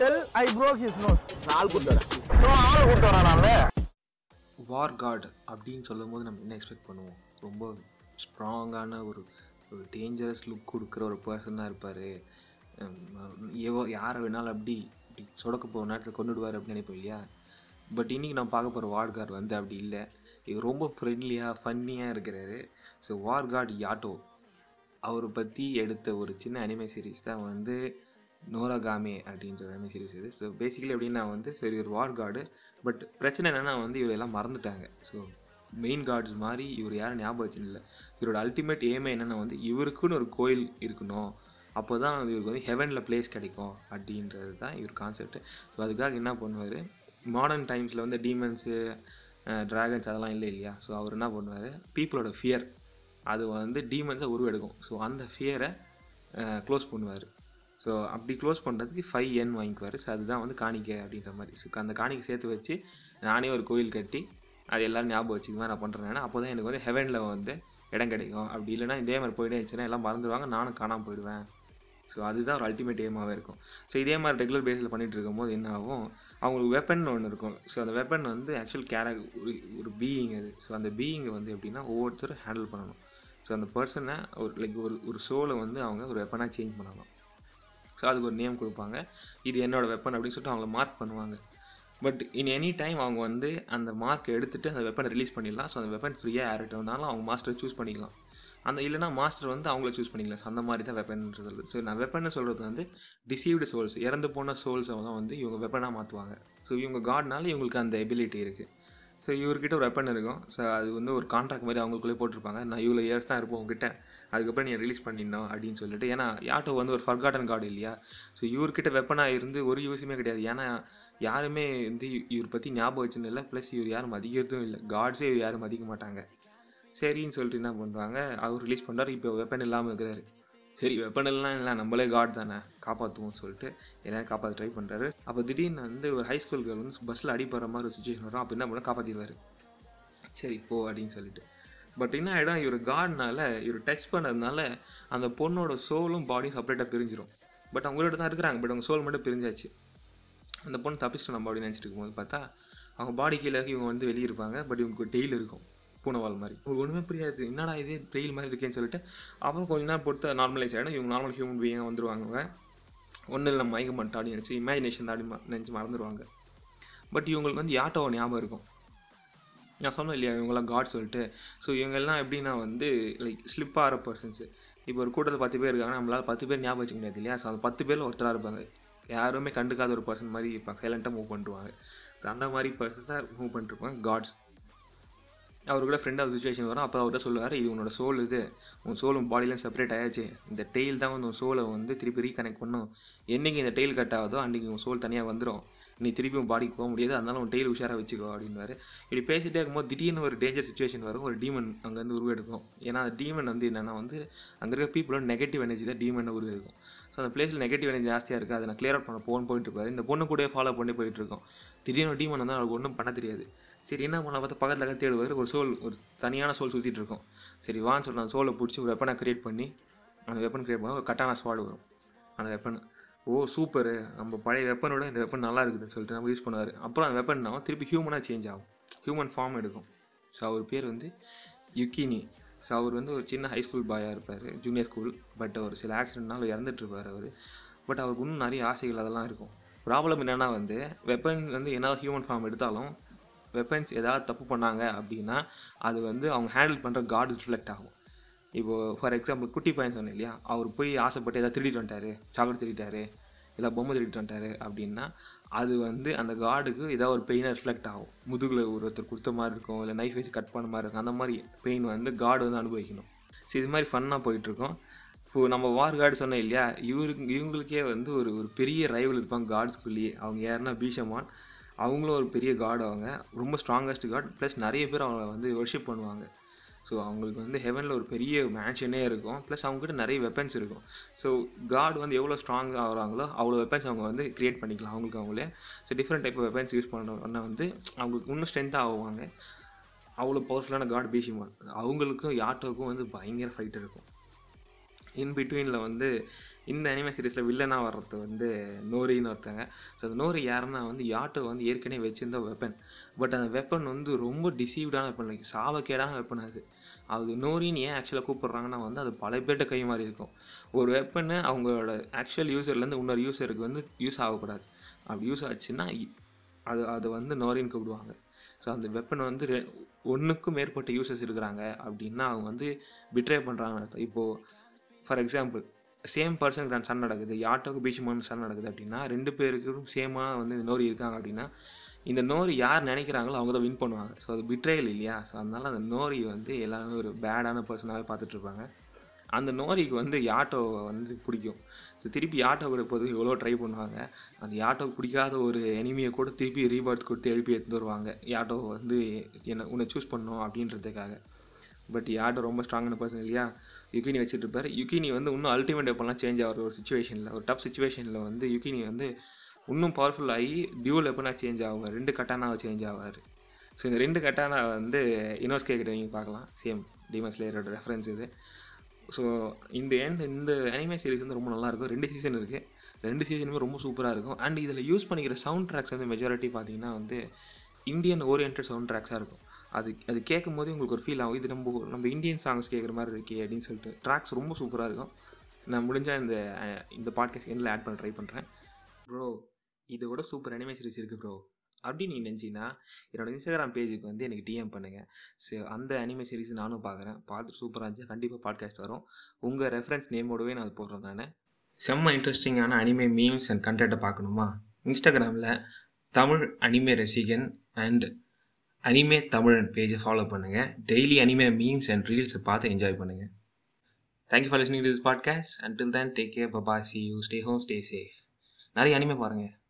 tell I broke his nose. நாலு கூட்டு வரேன் ஆள் கூட்டு வரேன் நான் வார் காட் அப்படின்னு சொல்லும்போது நம்ம என்ன எக்ஸ்பெக்ட் பண்ணுவோம் ரொம்ப ஸ்ட்ராங்கான ஒரு ஒரு டேஞ்சரஸ் லுக் கொடுக்குற ஒரு பர்சனாக இருப்பார் எவோ யாரை வேணாலும் அப்படி இப்படி சொடக்க போகிற நேரத்தில் கொண்டுடுவார் அப்படின்னு நினைப்போம் இல்லையா பட் இன்றைக்கி நான் பார்க்க போகிற வார் காட் வந்து அப்படி இல்லை இவர் ரொம்ப ஃப்ரெண்ட்லியாக ஃபன்னியாக இருக்கிறாரு ஸோ வார் காட் யாட்டோ அவரை பற்றி எடுத்த ஒரு சின்ன அனிமே சீரிஸ் தான் வந்து நோராகாமே அப்படின்ற அனிமே சீரிஸ் இது ஸோ பேசிக்கலி எப்படின்னா வந்து சரி ஒரு வார் கார்டு பட் பிரச்சனை என்னென்னா வந்து இவர் எல்லாம் மறந்துட்டாங்க ஸோ மெயின் கார்ட்ஸ் மாதிரி இவர் யாரும் ஞாபகம் வச்சு இல்லை இவரோட அல்டிமேட் ஏமே என்னென்னா வந்து இவருக்குன்னு ஒரு கோயில் இருக்கணும் அப்போ தான் இவருக்கு வந்து ஹெவனில் பிளேஸ் கிடைக்கும் அப்படின்றது தான் இவர் கான்செப்ட் ஸோ அதுக்காக என்ன பண்ணுவார் மாடர்ன் டைம்ஸில் வந்து டீமன்ஸு ட்ராகன்ஸ் அதெல்லாம் இல்லை இல்லையா ஸோ அவர் என்ன பண்ணுவார் பீப்புளோட ஃபியர் அது வந்து டீமன்ஸை உருவெடுக்கும் ஸோ அந்த ஃபியரை க்ளோஸ் பண்ணுவார் ஸோ அப்படி க்ளோஸ் பண்ணுறதுக்கு ஃபைவ் என் வாங்கிக்குவார் ஸோ அதுதான் வந்து காணிக்கை அப்படின்ற மாதிரி ஸோ அந்த காணிக்கை சேர்த்து வச்சு நானே ஒரு கோயில் கட்டி அது எல்லோரும் ஞாபகம் வச்சுக்குவேன் நான் பண்ணுறேன் அப்போ தான் எனக்கு வந்து ஹெவனில் வந்து இடம் கிடைக்கும் அப்படி இல்லைனா இதே மாதிரி போயிட்டே இருந்துச்சுன்னா எல்லாம் மறந்துடுவாங்க நானும் காணாமல் போயிடுவேன் ஸோ அதுதான் ஒரு அல்டிமேட் ஏமாவே இருக்கும் ஸோ இதே மாதிரி ரெகுலர் பேஸில் பண்ணிகிட்டு இருக்கும்போது என்ன ஆகும் அவங்களுக்கு வெப்பன் ஒன்று இருக்கும் ஸோ அந்த வெப்பன் வந்து ஆக்சுவல் கேரக் ஒரு ஒரு பீயிங் அது ஸோ அந்த பீயிங்கை வந்து எப்படின்னா ஒவ்வொருத்தரும் ஹேண்டில் பண்ணணும் ஸோ அந்த பர்சனை ஒரு லைக் ஒரு ஒரு சோலை வந்து அவங்க ஒரு வெப்பனாக சேஞ்ச் பண்ணணும் ஸோ அதுக்கு ஒரு நேம் கொடுப்பாங்க இது என்னோட வெப்பன் அப்படின்னு சொல்லிட்டு அவங்கள மார்க் பண்ணுவாங்க பட் இன் எனி டைம் அவங்க வந்து அந்த மார்க் எடுத்துகிட்டு அந்த வெப்பனை ரிலீஸ் பண்ணிடலாம் ஸோ அந்த வெப்பன் ஃப்ரீயாக யார்கிட்டனாலும் அவங்க மாஸ்டர் சூஸ் பண்ணிக்கலாம் அந்த இல்லைனா மாஸ்டர் வந்து அவங்கள சூஸ் பண்ணிக்கலாம் ஸோ அந்த மாதிரி தான் வெப்பன்ன்றது ஸோ நான் வெப்பன்னு சொல்கிறது வந்து டிசீவ்டு சோல்ஸ் இறந்து போன சோல்ஸை தான் வந்து இவங்க வெப்பனாக மாற்றுவாங்க ஸோ இவங்க காட்னால இவங்களுக்கு அந்த எபிலிட்டி இருக்குது ஸோ இவர்கிட்ட ஒரு வெப்பன் இருக்கும் ஸோ அது வந்து ஒரு கான்ட்ராக்ட் மாதிரி அவங்களுக்குள்ளே போட்டிருப்பாங்க நான் இவ்வளோ இயர்ஸ் தான் இருப்போம் உங்ககிட்ட அதுக்கப்புறம் நீ ரிலீஸ் பண்ணிடணும் அப்படின்னு சொல்லிட்டு ஏன்னா யாட்டோ வந்து ஒரு ஃபர்காட்டன் கார்டு இல்லையா ஸோ இவர்கிட்ட வெப்பனாக இருந்து ஒரு யூஸுமே கிடையாது ஏன்னா யாருமே வந்து இவர் பற்றி ஞாபகம் வச்சுன்னு இல்லை ப்ளஸ் இவர் யாரும் மதிக்கிறதும் இல்லை காட்ஸே இவர் யாரும் மதிக்க மாட்டாங்க சரின்னு சொல்லிட்டு என்ன பண்ணுறாங்க அவர் ரிலீஸ் பண்ணுறாரு இப்போ வெப்பன் இல்லாமல் இருக்கிறாரு சரி வெப்பன் எல்லாம் இல்லை நம்மளே காட் தானே காப்பாற்றுவோம்னு சொல்லிட்டு எல்லாரும் காப்பாற்ற ட்ரை பண்ணுறாரு அப்போ திடீர்னு வந்து ஒரு ஹை ஸ்கூல் கேர்ள் வந்து பஸ்ஸில் அடிப்படுற மாதிரி ஒரு சுச்சுவேஷன் வரும் அப்போ என்ன பண்ண காப்பாற்றிடுவார் சரி போ அப்படின்னு சொல்லிட்டு பட் என்ன ஆகிடும் இவர் காட்னால இவர் டச் பண்ணதுனால அந்த பொண்ணோட சோலும் பாடியும் செப்பரேட்டாக பிரிஞ்சிடும் பட் அவங்களோட தான் இருக்கிறாங்க பட் அவங்க சோல் மட்டும் பிரிஞ்சாச்சு அந்த பொண்ணு தப்பிச்சிட்டு நம்ம அப்படின்னு நினச்சிட்டு இருக்கும்போது பார்த்தா அவங்க பாடி கீழே இவங்க வந்து வெளியே இருப்பாங்க பட் இவங்களுக்கு டெய்ல் இருக்கும் பூனைவால் மாதிரி உங்களுக்கு ஒன்றுமே புரியாது என்னடா இது டெய்ல் மாதிரி இருக்கேன்னு சொல்லிட்டு அப்புறம் கொஞ்ச நேரம் பொறுத்து நார்மலைஸ் ஆகிடும் இவங்க நார்மல் ஹியூமன் பீயிங்காக வந்துருவாங்க ஒன்றும் இல்லை மயக்க மாட்டோம் அப்படின்னு நினச்சி இமேஜினேஷன் தான் அப்படி நினச்சி மறந்துடுவாங்க பட் இவங்களுக்கு வந்து யாட்டோ ஞாபகம் இருக்கும் நான் சொன்னேன் இல்லையா இவங்களாம் காட் சொல்லிட்டு ஸோ இவங்கெல்லாம் எப்படின்னா வந்து லைக் ஸ்லிப் ஆகிற பர்சன்ஸு இப்போ ஒரு கூட்டத்தில் பத்து பேர் இருக்காங்க நம்மளால் பத்து பேர் ஞாபகம் வச்சுக்க முடியாது இல்லையா ஸோ அந்த பத்து பேரில் ஒருத்தராக இருப்பாங்க யாருமே கண்டுக்காத ஒரு பர்சன் மாதிரி இருப்பாங்க சைலண்ட்டாக மூவ் பண்ணிடுவாங்க ஸோ அந்த மாதிரி பர்சன்ஸ் தான் மூவ் பண்ணிட்டுருப்பாங்க காட்ஸ் அவர் கூட ஃப்ரெண்டாக சுச்சுவேஷன் வரும் அப்போ அவர்கிட்ட சொல்லுவார் இது உன்னோட சோல் இது உன் சோலும் பாடியிலும் செப்பரேட் ஆயாச்சு இந்த டெய்ல் தான் வந்து உன் சோலை வந்து திருப்பி ரீகனெக்ட் பண்ணும் என்றைக்கு இந்த டெய்ல் கட் ஆகுதோ அன்றைக்கி உன் சோல் தனியாக வந்துடும் நீ திருப்பி உன் பாடிக்கு போக முடியாது அதனால உன் டெய்ல் உஷாராக வச்சுக்கோ அப்படின்வாரு இப்படி பேசிகிட்டே இருக்கும்போது திடீர்னு ஒரு டேஞ்சர் சுச்சுவேஷன் வரும் ஒரு டீமன் அங்கேருந்து உருவெடுக்கும் ஏன்னா அந்த டீமன் வந்து என்னென்னா வந்து அங்கே இருக்க பீப்புளோட நெகட்டிவ் எனர்ஜி தான் டீமனை உருவெடுக்கும் ஸோ அந்த பிளேஸில் நெகட்டிவ் எனர்ஜி ஜாஸ்தியாக இருக்குது அதை நான் கிளியர் அவுட் பண்ண போன் போயிட்டு இருப்பாரு இந்த பொண்ணு கூட ஃபாலோ பண்ணி போயிட்டு இருக்கோம் திடீர்னு டீமன் வந்து அவருக்கு ஒன்றும் பண்ண தெரியாது சரி என்ன பண்ண பார்த்தா பக்கத்தில் தேடுவார் ஒரு சோல் ஒரு தனியான சோல் சுற்றிட்டு இருக்கும் சரி வான்னு சொல்லிட்டு அந்த சோலை பிடிச்சி ஒரு வெப்பனை க்ரியேட் பண்ணி அந்த வெப்பன் க்ரியேட் பண்ணி ஒரு கட்டான ஸ்வாடு வரும் அந்த வெப்பன் ஓ சூப்பரு நம்ம பழைய வெப்பனோட இந்த வெப்பன் நல்லா இருக்குதுன்னு சொல்லிட்டு நம்ம யூஸ் பண்ணுவார் அப்புறம் அந்த வெப்பன் நம்ம திருப்பி ஹியூமனாக சேஞ்ச் ஆகும் ஹியூமன் ஃபார்ம் எடுக்கும் ஸோ அவர் பேர் வந்து யுக்கினி ஸோ அவர் வந்து ஒரு சின்ன ஹை ஸ்கூல் பாயாக இருப்பார் ஜூனியர் ஸ்கூல் பட் ஒரு சில ஆக்சிடென்ட்னால இறந்துட்டு இருப்பார் அவர் பட் அவருக்கு இன்னும் நிறைய ஆசைகள் அதெல்லாம் இருக்கும் ப்ராப்ளம் என்னென்னா வந்து வெப்பன் வந்து என்ன ஹியூமன் ஃபார்ம் எடுத்தாலும் வெப்பன்ஸ் ஏதாவது தப்பு பண்ணாங்க அப்படின்னா அது வந்து அவங்க ஹேண்டில் பண்ணுற காட் ரிஃப்ளெக்ட் ஆகும் இப்போது ஃபார் எக்ஸாம்பிள் குட்டி பையன் சொன்னேன் இல்லையா அவர் போய் ஆசைப்பட்டு ஏதாவது திருடிட்டு வந்துட்டாரு சாக்லேட் திருடிட்டாரு ஏதாவது பொம்மை திருடிட்டு வந்துட்டாரு அப்படின்னா அது வந்து அந்த காடுக்கு ஏதாவது ஒரு பெயினாக ரிஃப்ளெக்ட் ஆகும் முதுகில் ஒருத்தர் கொடுத்த மாதிரி இருக்கும் இல்லை நைஃப் வச்சு கட் பண்ண மாதிரி இருக்கும் அந்த மாதிரி பெயின் வந்து காடு வந்து அனுபவிக்கணும் ஸோ இது மாதிரி ஃபன்னாக போயிட்டுருக்கோம் இப்போது நம்ம வார் கார்டு சொன்னோம் இல்லையா இவருக்கு இவங்களுக்கே வந்து ஒரு ஒரு பெரிய ரைவல் இருப்பாங்க காட்ஸ்குள்ளேயே அவங்க யாருன்னா பீஷமான் அவங்களும் ஒரு பெரிய காட் அவங்க ரொம்ப ஸ்ட்ராங்கஸ்ட் காட் ப்ளஸ் நிறைய பேர் அவங்கள வந்து ஒர்ஷிப் பண்ணுவாங்க ஸோ அவங்களுக்கு வந்து ஹெவனில் ஒரு பெரிய மேன்ஷனே இருக்கும் ப்ளஸ் அவங்ககிட்ட நிறைய வெப்பன்ஸ் இருக்கும் ஸோ காட் வந்து எவ்வளோ ஸ்ட்ராங் ஆகிறாங்களோ அவ்வளோ வெப்பன்ஸ் அவங்க வந்து க்ரியேட் பண்ணிக்கலாம் அவங்களுக்கு அவங்களே so different type of weapons use பண்ணோன்னா வந்து அவங்களுக்கு இன்னும் ஸ்ட்ரென்த்தாக ஆகுவாங்க அவ்வளோ பவர்ஃபுல்லான காட் பீஷிமான் அவங்களுக்கும் யாட்டோக்கும் வந்து பயங்கர ஃபைட் இருக்கும் இன் பிட்வீனில் வந்து இந்த அனிமே சீரிஸில் வில்லனாக வர்றது வந்து நோரின்னு ஒருத்தங்க ஸோ அந்த நோரி யாருன்னா வந்து யாட்டோ வந்து ஏற்கனவே வச்சிருந்த வெப்பன் பட் அந்த வெப்பன் வந்து ரொம்ப டிசீவ்டான வெப்பன் லைக் சாவக்கேடான வெப்பன் அது அது நோரின்னு ஏன் ஆக்சுவலாக கூப்பிட்றாங்கன்னா வந்து அது பல பேர்ட்ட கை மாறி இருக்கும் ஒரு வெப்பனை அவங்களோட ஆக்சுவல் யூசர்லேருந்து இன்னொரு யூசருக்கு வந்து யூஸ் ஆகக்கூடாது அப்படி யூஸ் ஆச்சுன்னா இ- அது அது வந்து நோரின்னு கூப்பிடுவாங்க ஸோ அந்த வெப்பன் வந்து ரெ ஒன்றுக்கும் மேற்பட்ட யூசர்ஸ் இருக்கிறாங்க அப்படின்னா அவங்க வந்து பிட்ரே பண்ணுறாங்கன்னு அர்த்தம் இப்போது ஃபார் எக்ஸாம்பிள் சேம் பர்சனுக்கு நான் சண்டை நடக்குது யாட்டோக்கு பீச்சுமோன்னு சண்டை நடக்குது அப்படின்னா ரெண்டு பேருக்கும் சேமாக வந்து இந்த நோரி இருக்காங்க அப்படின்னா இந்த நோரி யார் நினைக்கிறாங்களோ அவங்க தான் வின் பண்ணுவாங்க ஸோ அது பிட்ரேல் இல்லையா ஸோ அதனால அந்த நோரி வந்து எல்லாருமே ஒரு பேடான பர்சனாகவே பார்த்துட்டு இருப்பாங்க அந்த நோரிக்கு வந்து யாட்டோவை வந்து பிடிக்கும் ஸோ திருப்பி யாட்டோ கூட போகிறதுக்கு எவ்வளோ ட்ரை பண்ணுவாங்க அந்த யாட்டோவுக்கு பிடிக்காத ஒரு எனிமியை கூட திருப்பி ரீபர்த் கொடுத்து எழுப்பி எடுத்துட்டு வருவாங்க யாட்டோ வந்து என்ன உன்னை சூஸ் பண்ணணும் அப்படின்றதுக்காக பட் யாட்டோ ரொம்ப ஸ்ட்ராங்கான பர்சன் இல்லையா யுகினி வச்சுட்டு இருப்பாரு யுகினி வந்து இன்னும் அல்டிமேட் வெப்பன்லாம் சேஞ்ச் ஆகிற ஒரு சுச்சுவேஷனில் ஒரு டஃப் சுச்சுவேஷனில் வந்து யுகினி வந்து இன்னும் பவர்ஃபுல் ஆகி டியூல் வெப்பனாக சேஞ்ச் ஆகுவார் ரெண்டு கட்டானாவை சேஞ்ச் ஆவார் ஸோ இந்த ரெண்டு கட்டானா வந்து இனோஸ்கே கிட்ட நீங்கள் பார்க்கலாம் சேம் டிமஸ் லேயரோட ரெஃபரன்ஸ் இது ஸோ இந்த எண்ட் இந்த அனிமே சீரிஸ் வந்து ரொம்ப நல்லாயிருக்கும் ரெண்டு சீசன் இருக்குது ரெண்டு சீசனுமே ரொம்ப சூப்பராக இருக்கும் அண்ட் இதில் யூஸ் பண்ணிக்கிற சவுண்ட் ட்ராக்ஸ் வந்து மெஜாரிட்டி பார்த்தீங்கன்னா வந்து இந்தியன் ஓரியன்ட் சவுண்ட் ட்ராக்ஸாக இருக்கும் அது அது கேட்கும் போது உங்களுக்கு ஒரு ஃபீல் ஆகும் இது நம்ம நம்ம இந்தியன் சாங்ஸ் கேட்குற மாதிரி இருக்கே அப்படின்னு சொல்லிட்டு ட்ராக்ஸ் ரொம்ப சூப்பராக இருக்கும் நான் முடிஞ்சால் இந்த அஹ், இந்த பாட்காஸ்ட் எண்டில் ஆட் பண்ண ட்ரை பண்ணுறேன் ப்ரோ இதை விட சூப்பர் அனிமே சீரிஸ் இருக்குது ப்ரோ அப்படி நீ நினச்சிங்கன்னா என்னோட இன்ஸ்டாகிராம் பேஜுக்கு வந்து எனக்கு டிஎம் பண்ணுங்கள் ஸோ அந்த அனிமே சீரிஸ் நானும் பார்க்குறேன் பார்த்து சூப்பராக இருந்துச்சு கண்டிப்பாக பாட்காஸ்ட் வரும் உங்கள் ரெஃபரன்ஸ் நேமோடவே நான் அது போடுறேன் நான் செம்ம இன்ட்ரெஸ்டிங்கான அனிமே மீம்ஸ் அண்ட் கண்டென்ட்டை பார்க்கணுமா இன்ஸ்டாகிராமில் தமிழ் அனிமே ரசிகன் அண்ட் அனிமே தமிழன் பேஜை ஃபாலோ பண்ணுங்கள் டெய்லி அனிமே மீம்ஸ் அண்ட் ரீல்ஸை பார்த்து என்ஜாய் பண்ணுங்கள் thank you for listening to this podcast until then take care பபா see you stay home stay safe நிறைய அனிமே பாருங்கள்